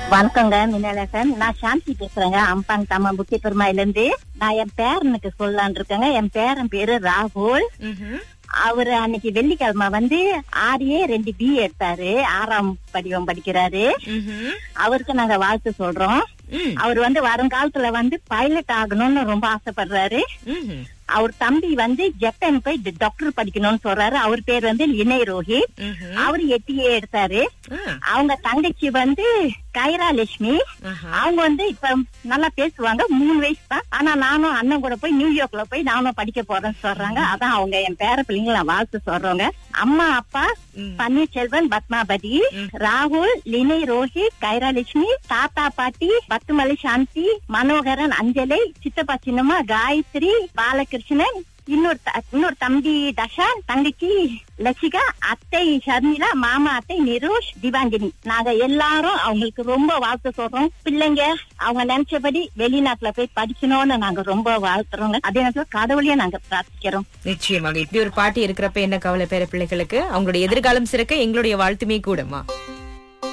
வணக்கங்க மின்னலகன் நான் சாந்தி பேசுறேங்க அம்பாங் தம்மா புத்தி பெருமாயில இருந்து நான் என் பேரனுக்கு சொல்லலான் இருக்கேங்க என் பேரன் பேரு ராகுல் ம்ஹும். அவரு அன்னைக்கு வெள்ளிக்கிழமை வந்து ஆர்ஏ ரெண்டு பி எடுத்தாரு ஆறாம் படிவம் படிக்கிறாரு ம்ஹும். அவருக்கு நாங்க வாழ்த்து சொல்றோம் ம். அவர் வந்து வருங்காலத்துல வந்து பைலட் ஆகணும்னு ரொம்ப ஆசைப்படுறாரு ம்ஹும். அவர் தம்பி வந்து ஜப்பான் போய் டாக்டர் படிக்கணும்னு சொல்றாரு அவர் பேர் வந்து லினை ரோஹித் ம்ஹும். அவர் எட்டியே எடுத்தாரு ஆ. அவங்க தங்கச்சி வந்து கைரா லட்சுமி ஆஹா. அவங்க வந்து இப்ப நல்லா பேசுவாங்க மூணு வயசு தான் ஆனா நானும் அண்ணன் கூட போய் நியூயார்க்ல போய் நானும் படிக்க போறேன்னு சொல்றாங்க அதான் அவங்க என் பேர பிள்ளைங்களை நான் வாழ்த்து சொல்றவங்க அம்மா அப்பா ம். பன்னீர்செல்வன் பத்மாபதி ராகுல் லினை ரோஹித் கைராலட்சுமி தாத்தா பாட்டி பத்துமலை சாந்தி மனோகரன் அஞ்சலை சித்தப்பா சின்னம்மா காயத்ரி பாலகிருஷ்ணன் இன்னொரு த- இன்னொரு தம்பி தஷான் தங்கச்சி லட்சிகா அத்தை ஷர்மிளா மாமா அத்தை நிரோஷ் திவாங்கினி நாங்க எல்லாரும் அவங்களுக்கு ரொம்ப வாழ்த்து சொல்றோம் பிள்ளைங்க அவங்க நினைச்சபடி வெளிநாட்டுல போய் படிக்கணும்னு நாங்க ரொம்ப வாழ்த்துறோங்க அதே நேரத்துல கடவுளையும் நாங்க பிரார்த்திக்கிறோம் நிச்சயமாக இப்படி ஒரு பாட்டி இருக்கிறப்ப என்ன கவலை பேர பிள்ளைகளுக்கு அவங்களுடைய எதிர்காலம் சிறக்க எங்களுடைய வாழ்த்துமே கூடமா